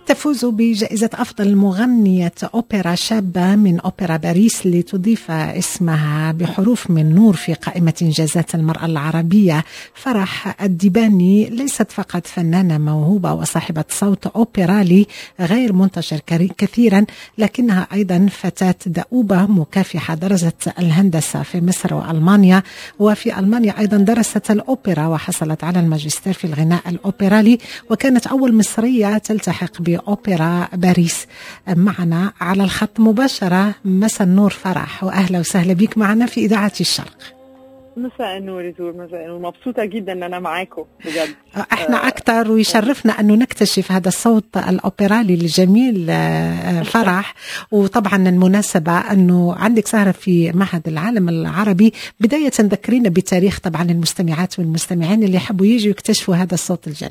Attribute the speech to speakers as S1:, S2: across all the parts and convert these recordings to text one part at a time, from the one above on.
S1: تفوز بجائزة أفضل مغنية أوبرا شابة من أوبرا باريس لتضيف اسمها بحروف من نور في قائمة إنجازات المرأة العربية فرح الدباني ليست فقط فنانة موهوبة وصاحبة صوت أوبرالي غير منتشر كثيرا لكنها أيضا فتاة دؤوبة مكافحة درست الهندسة في مصر وألمانيا وفي ألمانيا أيضا درست الأوبرا وحصلت على الماجستير في الغناء الأوبرالي وكانت أول مصرية تلتحق بأوبرا باريس معنا على الخط مباشرة مساء النور فرح وأهلا وسهلا بك معنا في إذاعة الشرق
S2: مساء النور يزور مساء النور مبسوطة جدا ان انا معاكم بجد
S1: احنا اكثر ويشرفنا انه نكتشف هذا الصوت الاوبرالي الجميل فرح وطبعا المناسبة انه عندك سهرة في معهد العالم العربي بداية ذكرينا بتاريخ طبعا المستمعات والمستمعين اللي يحبوا يجوا يكتشفوا هذا الصوت الجميل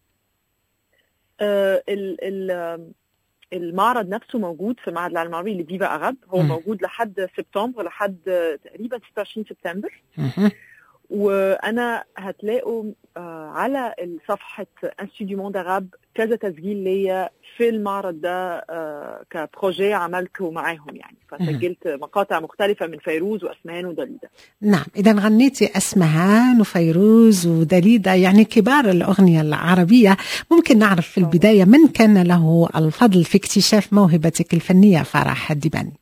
S2: آه ال ال المعرض نفسه موجود في معهد العالم العربي اللي فيفا أغاب هو م. موجود لحد سبتمبر لحد تقريبا 26 سبتمبر
S1: م.
S2: وانا هتلاقوا على صفحه انستيتيو دي موند أغاب كذا تسجيل ليا في المعرض ده كبروجي عملته معاهم يعني فسجلت مقاطع مختلفة من فيروز وأسمهان ودليدا
S1: نعم إذا غنيتي أسمهان وفيروز ودليدا يعني كبار الأغنية العربية ممكن نعرف في البداية من كان له الفضل في اكتشاف موهبتك الفنية فرح الدباني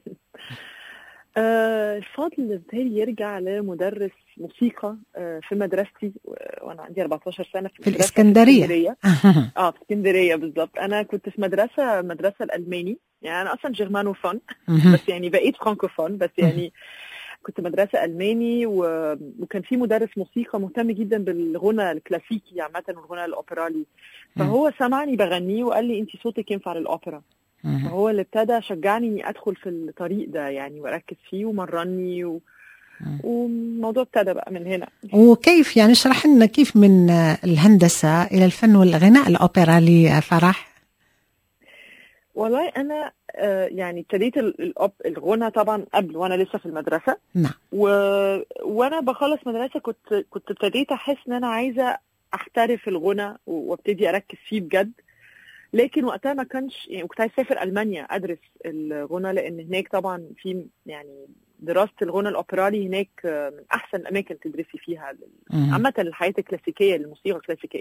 S2: الفضل بتهيألي يرجع لمدرس موسيقى في مدرستي وانا عندي 14 سنه
S1: في, في الاسكندريه
S2: في اه في اسكندريه بالظبط انا كنت في مدرسه مدرسه الالماني يعني انا اصلا جيرمانوفون بس يعني بقيت فرانكوفون بس يعني كنت مدرسة ألماني و... وكان في مدرس موسيقى مهتم جدا بالغنى الكلاسيكي عامة والغنى الأوبرالي فهو سمعني بغنيه وقال لي أنت صوتك ينفع للأوبرا فهو اللي ابتدى شجعني اني ادخل في الطريق ده يعني واركز فيه ومرني و... والموضوع ابتدى بقى من هنا
S1: وكيف يعني اشرح لنا كيف من الهندسه الى الفن والغناء الاوبرالي فرح
S2: والله انا يعني ابتديت الغنى طبعا قبل وانا لسه في المدرسه
S1: نعم
S2: و... وانا بخلص مدرسه كنت كنت ابتديت احس ان انا عايزه احترف الغنى وابتدي اركز فيه بجد لكن وقتها ما كانش يعني كنت عايز اسافر المانيا ادرس الغنى لان هناك طبعا في يعني دراسه الغنى الاوبرالي هناك من احسن الاماكن تدرسي فيها عامه الحياه الكلاسيكيه الموسيقى الكلاسيكيه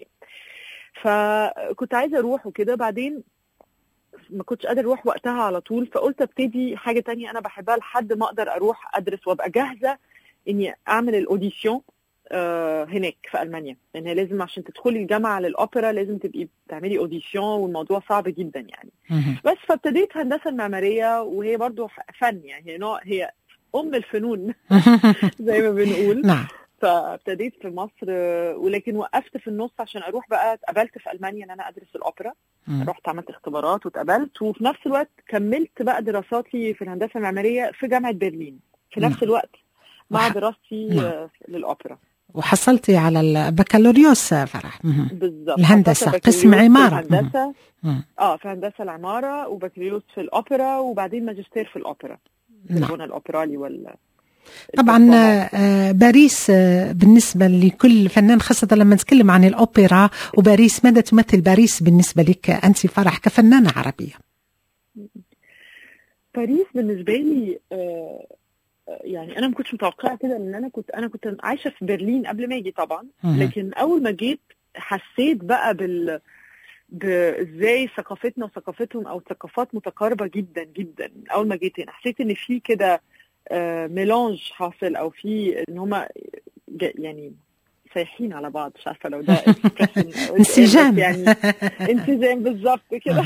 S2: فكنت عايزه اروح وكده بعدين ما كنتش قادر اروح وقتها على طول فقلت ابتدي حاجه تانية انا بحبها لحد ما اقدر اروح ادرس وابقى جاهزه اني اعمل الاوديسيون آه هناك في المانيا لان يعني لازم عشان تدخلي الجامعه للاوبرا لازم تبقي بتعملي اوديسيون والموضوع صعب جدا يعني بس فابتديت هندسه المعماريه وهي برضو فن يعني هي نوع هي ام الفنون زي ما بنقول
S1: نعم
S2: فابتديت في مصر ولكن وقفت في النص عشان اروح بقى اتقبلت في المانيا ان انا ادرس الاوبرا رحت عملت اختبارات واتقبلت وفي نفس الوقت كملت بقى دراساتي في الهندسه المعماريه في جامعه برلين في نفس الوقت مع دراستي للاوبرا
S1: وحصلتي على البكالوريوس فرح
S2: بالظبط
S1: الهندسه قسم عماره
S2: الهندسه اه في هندسه العماره وبكالوريوس في الاوبرا وبعدين ماجستير في الاوبرا
S1: نعم.
S2: الغنى الاوبرالي وال
S1: طبعا باريس بالنسبة لكل فنان خاصة لما نتكلم عن الأوبرا وباريس ماذا تمثل باريس بالنسبة لك أنت فرح كفنانة عربية
S2: باريس بالنسبة لي يعني انا ما كنتش متوقعه كده ان انا كنت انا كنت عايشه في برلين قبل ما اجي طبعا لكن اول ما جيت حسيت بقى بال ازاي ثقافتنا وثقافتهم او ثقافات متقاربه جدا جدا اول ما جيت هنا حسيت ان في كده ميلانج حاصل او في ان هم يعني سايحين على بعض مش عارفه لو ده
S1: انسجام
S2: يعني انسجام بالظبط كده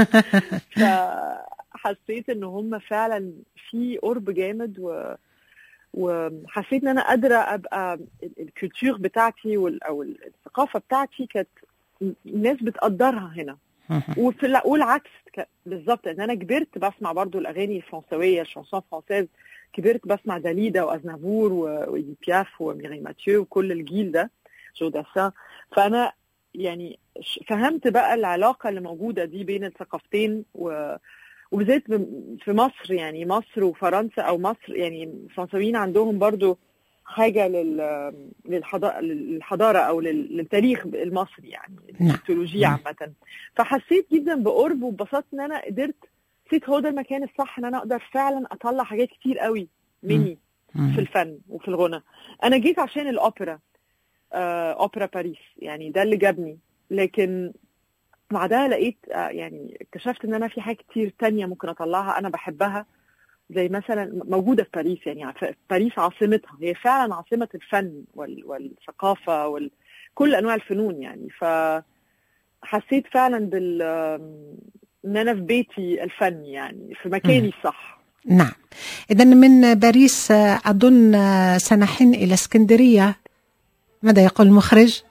S2: فحسيت ان هم فعلا في قرب جامد و وحسيت ان انا قادره ابقى الكولتور بتاعتي او الثقافه بتاعتي كانت الناس بتقدرها هنا وفي والعكس بالظبط ان انا كبرت بسمع برضو الاغاني الفرنسويه الشانسون فرانسيز كبرت بسمع داليدا وازنافور وإيدي بياف وميري ماتيو وكل الجيل ده جو داسان فانا يعني فهمت بقى العلاقه اللي موجوده دي بين الثقافتين و وبالذات في مصر يعني مصر وفرنسا او مصر يعني الفرنساويين عندهم برضو حاجه لل للحضاره للحضاره او للتاريخ المصري يعني
S1: نعم.
S2: التكنولوجيا
S1: نعم.
S2: عامه فحسيت جدا بقرب وبسطت ان انا قدرت حسيت هو ده المكان الصح ان انا اقدر فعلا اطلع حاجات كتير قوي مني
S1: مم.
S2: في الفن وفي الغنى انا جيت عشان الاوبرا آه، اوبرا باريس يعني ده اللي جابني لكن بعدها لقيت آه، يعني اكتشفت ان انا في حاجات كتير تانية ممكن اطلعها انا بحبها زي مثلا موجوده في باريس يعني ف- باريس عاصمتها هي فعلا عاصمه الفن وال- والثقافه وكل انواع الفنون يعني فحسيت فعلا بال آم، ان انا في بيتي الفني يعني في مكاني
S1: مم.
S2: الصح
S1: نعم إذا من باريس آه، أظن آه، سنحن إلى اسكندرية ماذا يقول المخرج؟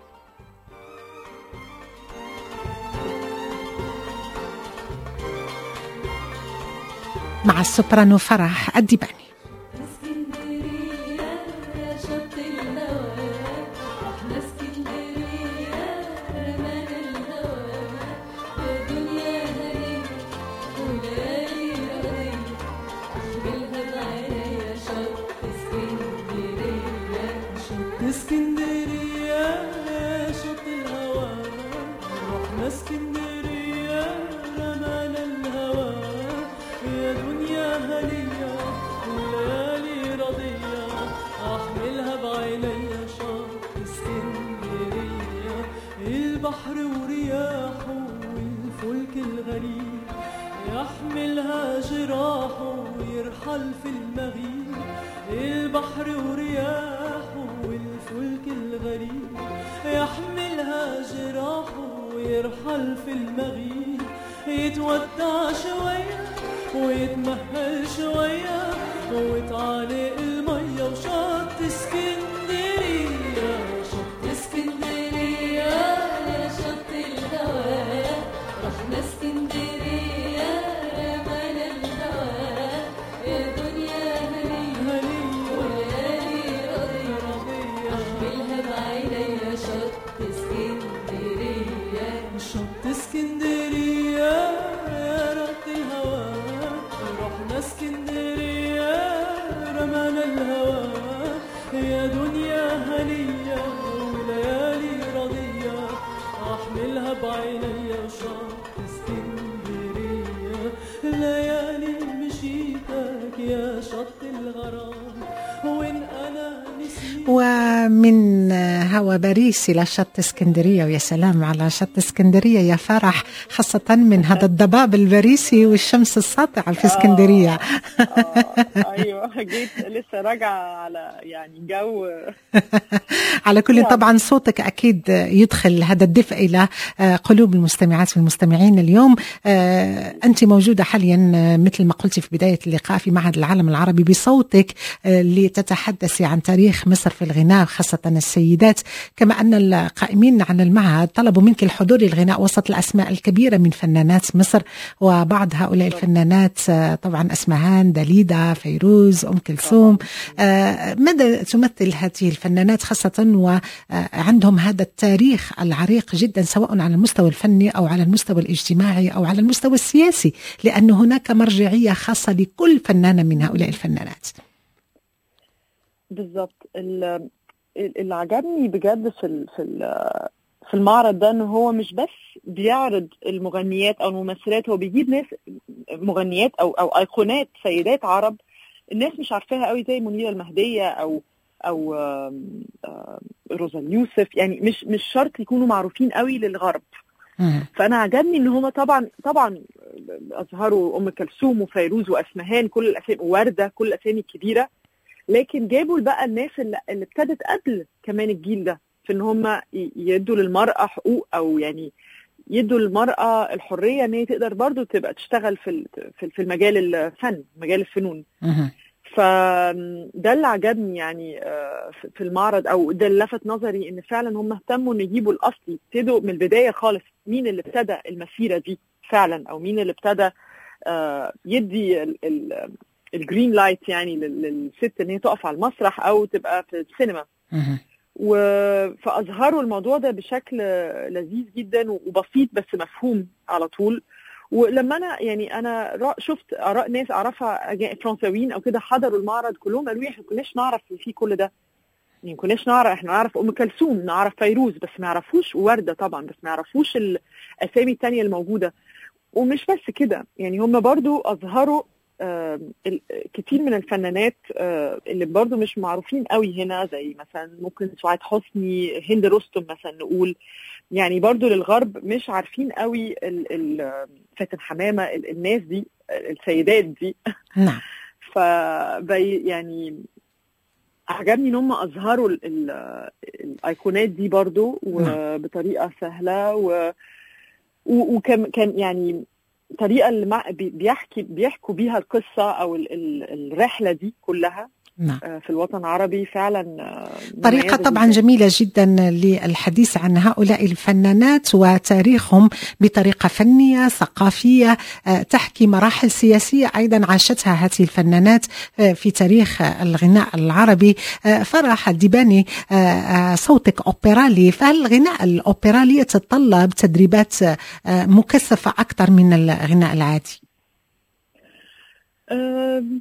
S1: مع السوبرانو فرح الديباني
S3: اسكندرية يا شط الهوى احنا اسكندرية رمال الهوى يا دنيا هنية وليالي رضية احملها بعينيا شط اسكندرية شط
S4: اسكندرية يا شط الهوى رحنا اسكندرية رمانا الهوى يا دنيا هنية وليالي رضية أحملها بعينيا شط اسكندرية البحر ورياحه والفلك الغريب يحملها جراحه ويرحل في المغيب البحر ورياحه والفلك الغريب يحملها جراحه ويرحل في المغيب يتودع شوية ويتمهل شوية وتعانق المية وشط اسكندرية شط
S3: اسكندرية يا شط الهوى رحنا اسكندرية رمال الهوى يا دنيا هنية
S4: هنية
S3: وليالي رضية
S4: رضية
S3: احملها بعينيا شط اسكندرية
S4: شط اسكندرية يا رد الهوى رحنا اسكندرية رمانا الهوى يا دنيا هنية وليالي رضية أحملها بعينيا شط اسكندرية ليالي مشيتك يا شط الغرام وإن أنا نسيت
S1: ومن هوا باريس إلى شط اسكندرية ويا سلام على شط اسكندرية يا فرح خاصة من هذا الضباب الباريسي والشمس الساطعة في اسكندرية
S2: آه، ايوه جيت لسه راجعه على يعني جو
S1: على كل
S2: نعم.
S1: طبعا صوتك أكيد يدخل هذا الدفء إلى آه، قلوب المستمعات والمستمعين اليوم آه، أنت موجودة حاليا آه، مثل ما قلت في بداية اللقاء في معهد العالم العربي بصوتك آه، لتتحدثي عن تاريخ مصر في الغناء خاصة السيدات كما أن القائمين على المعهد طلبوا منك الحضور للغناء وسط الأسماء الكبيرة من فنانات مصر وبعض هؤلاء الفنانات آه، طبعا أسمهان دليدا فيروز أم كلثوم آه، ماذا تمثل هذه الفنانات خاصة وعندهم هذا التاريخ العريق جدا سواء على المستوى الفني أو على المستوى الاجتماعي أو على المستوى السياسي لأن هناك مرجعية خاصة لكل فنانة من هؤلاء الفنانات
S2: بالظبط ال- اللي عجبني بجد في ال- في ال- في المعرض ده ان هو مش بس بيعرض المغنيات او الممثلات هو بيجيب ناس مغنيات او او ايقونات سيدات عرب الناس مش عارفاها قوي زي منيره المهديه او او آم، آم، روزا اليوسف يعني مش مش شرط يكونوا معروفين قوي للغرب
S1: مم.
S2: فانا عجبني ان هما طبعا طبعا اظهروا ام كلثوم وفيروز واسمهان كل الاسامي وورده كل الاسامي الكبيره لكن جابوا بقى الناس اللي, اللي ابتدت قبل كمان الجيل ده في ان هم يدوا للمراه حقوق او يعني يدوا للمراه الحريه ان هي تقدر برضو تبقى تشتغل في ال- في في المجال الفن مجال الفنون
S1: مم.
S2: فده اللي عجبني يعني آه، في- في المعرض او ده اللي لفت نظري ان فعلا هم اهتموا ان يجيبوا الاصل يبتدوا من البدايه خالص مين اللي ابتدى المسيره دي فعلا او مين اللي ابتدى آه، يدي ال- ال- الجرين لايت يعني لل- للست ان هي تقف على المسرح او تبقى في السينما
S1: مم.
S2: و- فاظهروا الموضوع ده بشكل لذيذ جدا وبسيط بس مفهوم على طول ولما انا يعني انا را- شفت اراء ناس اعرفها أجا- فرنساويين او كده حضروا المعرض كلهم قالوا لي احنا ما كناش نعرف إن في كل ده يعني ما كناش نعرف احنا نعرف ام كلثوم نعرف فيروز بس ما يعرفوش ورده طبعا بس ما يعرفوش الاسامي التانية الموجوده ومش بس كده يعني هم برضو اظهروا آه، ال- كتير من الفنانات آه، اللي برضو مش معروفين قوي هنا زي مثلا ممكن سعاد حسني هند رستم مثلا نقول يعني برضو للغرب مش عارفين قوي ال- ال- فاتن حمامه ال- الناس دي السيدات دي
S1: نعم
S2: ف يعني عجبني ان هم اظهروا ال- ال- الايقونات دي برضو وبطريقه سهله و و- وكان كان يعني الطريقه اللي مع بي- بيحكي بيحكوا بيها القصه او ال- ال- الرحله دي كلها
S1: نعم
S2: آه، في الوطن العربي فعلا آه،
S1: طريقة
S2: مميزة
S1: طبعا
S2: جداً.
S1: جميلة جدا للحديث عن هؤلاء الفنانات وتاريخهم بطريقة فنية ثقافية آه، تحكي مراحل سياسية أيضا عاشتها هذه الفنانات آه، في تاريخ الغناء العربي آه، فرح الديباني آه، آه، صوتك أوبرالي فهل الغناء الأوبرالي يتطلب تدريبات آه، مكثفة أكثر من الغناء العادي
S2: آم،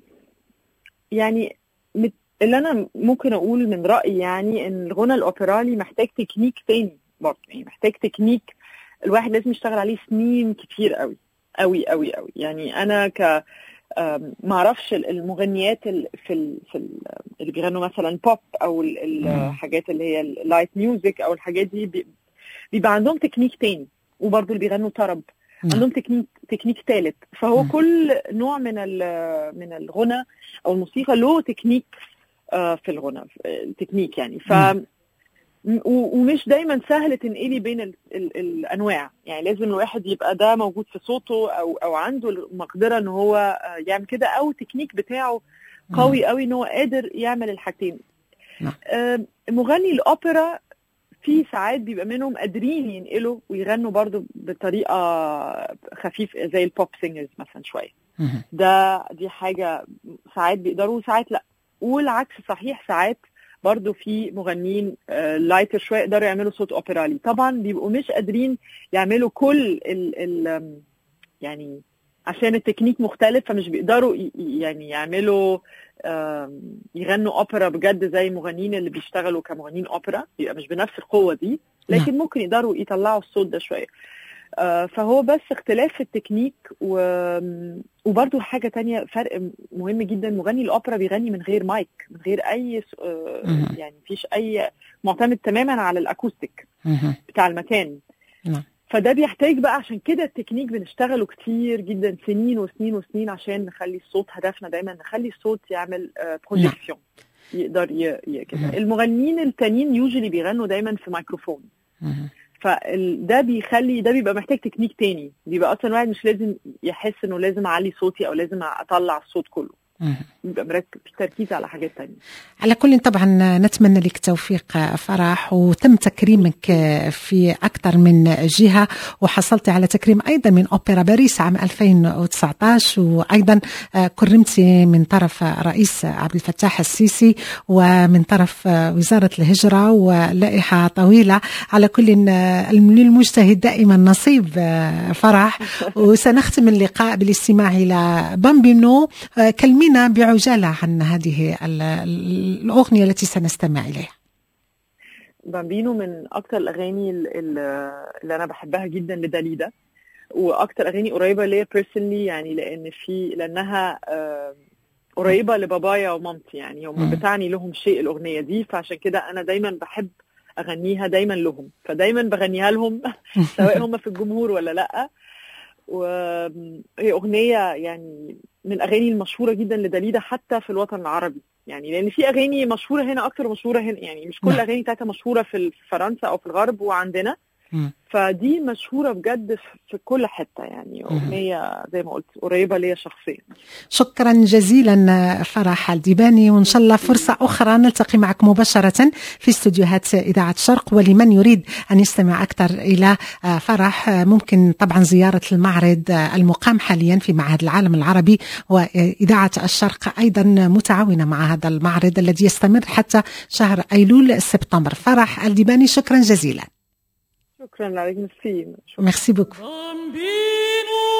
S2: يعني مت- اللي انا ممكن اقول من رايي يعني ان الغنى الاوبرالي محتاج تكنيك تاني برضه يعني محتاج تكنيك الواحد لازم يشتغل عليه سنين كتير قوي قوي قوي قوي يعني انا ك آم، ما اعرفش ال- المغنيات ال- في ال في ال اللي بيغنوا مثلا بوب او ال- ال-
S1: مم.
S2: الحاجات اللي هي اللايت ميوزك او الحاجات دي بي- بيبقى عندهم تكنيك تاني وبرضه اللي بيغنوا طرب
S1: نعم.
S2: عندهم تكنيك تكنيك ثالث فهو
S1: مم.
S2: كل نوع من ال- من الغنى او الموسيقى له تكنيك آه، في الغنى التكنيك يعني ف
S1: مم.
S2: و- ومش دايما سهل تنقلي بين ال ال الانواع يعني لازم الواحد يبقى ده موجود في صوته او او عنده المقدره ان هو آه، يعمل كده او التكنيك بتاعه قوي قوي ان هو قادر يعمل الحاجتين
S1: نعم.
S2: آم، مغني الاوبرا في ساعات بيبقى منهم قادرين ينقلوا ويغنوا برضو بطريقه خفيف زي البوب سينجرز مثلا شويه
S1: مم.
S2: ده دي حاجه ساعات بيقدروا وساعات لا والعكس صحيح ساعات برضو في مغنيين آه، لايتر شويه يقدروا يعملوا صوت اوبرالي طبعا بيبقوا مش قادرين يعملوا كل ال ال آم، يعني عشان التكنيك مختلف فمش بيقدروا ي- ي- يعني يعملوا آم، يغنوا اوبرا بجد زي المغنيين اللي بيشتغلوا كمغنيين اوبرا بيبقى مش بنفس القوه دي لكن ممكن يقدروا يطلعوا الصوت ده شويه آه، فهو بس اختلاف في التكنيك و... وبرده حاجه تانية فرق مهم جدا مغني الاوبرا بيغني من غير مايك من غير اي س- آه،
S1: مهم.
S2: يعني مفيش اي معتمد تماما على الاكوستيك
S1: مم.
S2: بتاع المكان
S1: نعم.
S2: فده بيحتاج بقى عشان كده التكنيك بنشتغله كتير جدا سنين وسنين وسنين عشان نخلي الصوت هدفنا دايما نخلي الصوت يعمل بروجيكسيون يقدر ي... ي... كده
S1: مم.
S2: المغنيين التانيين يوجولي بيغنوا دايما في ميكروفون
S1: مم.
S2: فده بيخلي ده بيبقى محتاج تكنيك تاني بيبقى اصلا الواحد مش لازم يحس انه لازم اعلي صوتي او لازم اطلع الصوت كله
S1: مم.
S2: بيبقى مركز في تركيز على حاجات تانية
S1: على كل طبعا نتمنى لك توفيق فرح وتم تكريمك في أكثر من جهة وحصلت على تكريم أيضا من أوبرا باريس عام 2019 وأيضا كرمت من طرف رئيس عبد الفتاح السيسي ومن طرف وزارة الهجرة ولائحة طويلة على كل للمجتهد دائما نصيب فرح وسنختم اللقاء بالاستماع إلى بامبينو كلمينا بعجالة عن هذه ال- ال- الأغنية التي سنستمع إليها
S2: بامبينو من اكتر الاغاني ال- ال- اللي انا بحبها جدا لداليدا واكتر اغاني قريبه ليا بيرسونلي يعني لان في لانها آه، قريبه لبابايا ومامتي يعني هم
S1: مم.
S2: بتعني لهم شيء الاغنيه دي فعشان كده انا دايما بحب اغنيها دايما لهم فدايما بغنيها لهم سواء هم في الجمهور ولا لا وهي اغنيه يعني من الاغاني المشهوره جدا لداليدا حتى في الوطن العربي يعني لان في اغاني مشهوره هنا اكتر مشهوره هنا يعني مش كل
S1: نعم.
S2: الاغاني بتاعتها مشهوره في في فرنسا او في الغرب وعندنا
S1: مم.
S2: فدي مشهوره بجد في- في كل حته يعني اغنيه زي ما قلت قريبه ليا شخصيا
S1: شكرا جزيلا فرح الديباني وإن شاء الله فرصة أخرى نلتقي معك مباشرة في استديوهات إذاعة الشرق ولمن يريد أن يستمع أكثر إلى آه، فرح آه، ممكن طبعا زيارة المعرض آه، المقام حاليا في معهد العالم العربي وإذاعة الشرق أيضا متعاونة مع هذا المعرض الذي يستمر حتى شهر أيلول سبتمبر فرح الديباني شكرا جزيلا
S2: شكرا لك ميرسي
S1: ميرسي بوكو
S4: Bambino